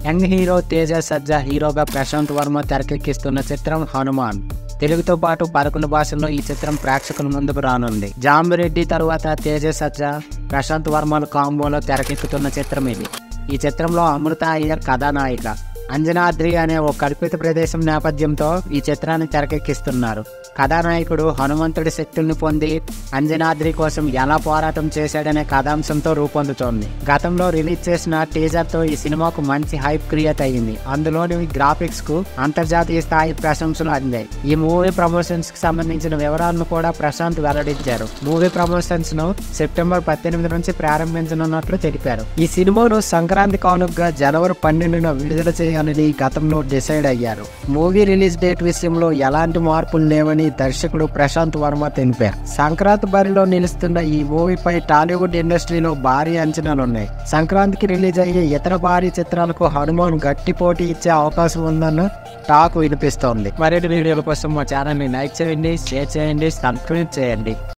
young hero Teja సజ్జా హీరోగా ప్రశాంత్ వర్మ తెరకెక్కిస్తున్న చిత్రం హనుమాన్ తెలుగుతో పాటు పదకొండు భాషల్లో ఈ చిత్రం ప్రేక్షకుల ముందుకు రానుంది జాంబిరెడ్డి తరువాత తేజ సజ్జా ప్రశాంత్ వర్మల కాంబోలో తెరకెక్కుతున్న చిత్రం ఇది ఈ చిత్రంలో అమృత అయ్యర్ కథానాయిక అంజనాద్రి అనే ఓ కల్పిత ప్రదేశం నేపథ్యంతో ఈ చిత్రాన్ని తెరకెక్కిస్తున్నారు కథానాయకుడు హనుమంతుడి శక్తుల్ని పొంది అంజనాద్రి కోసం ఎలా పోరాటం చేశాడనే కథాంశంతో రూపొందుతోంది గతంలో రిలీజ్ చేసిన టీజర్ తో ఈ సినిమాకు మంచి హైప్ క్రియేట్ అయ్యింది అందులోని గ్రాఫిక్స్ కు అంతర్జాతీయ స్థాయి ప్రశంసలు అందాయి ఈ మూవీ ప్రమోషన్స్ కి సంబంధించిన వివరాలను కూడా ప్రశాంత్ వెల్లడించారు మూవీ ప్రమోషన్స్ ను సెప్టెంబర్ పద్దెనిమిది నుంచి ప్రారంభించనున్నట్లు తెలిపారు ఈ సినిమాను సంక్రాంతి కానుకగా జనవరి పన్నెండున విడుదల చేయాలని గతంలో డిసైడ్ అయ్యారు మూవీ రిలీజ్ డేట్ విషయంలో ఎలాంటి మార్పులు లేవని దర్శకుడు ప్రశాంత్ వర్మ తెలిపారు సంక్రాంతి బరిలో నిలుస్తున్న ఈ మూవీపై టాలీవుడ్ ఇండస్ట్రీలో భారీ అంచనాలున్నాయి సంక్రాంతికి రిలీజ్ అయ్యే ఇతర భారీ చిత్రాలకు హనుమాన్ గట్టి పోటీ ఇచ్చే అవకాశం ఉందన్న టాక్ వినిపిస్తోంది మరిన్ని వీడియోల కోసం మా ఛానల్ని లైక్ చేయండి షేర్ చేయండి సబ్స్క్రైబ్ చేయండి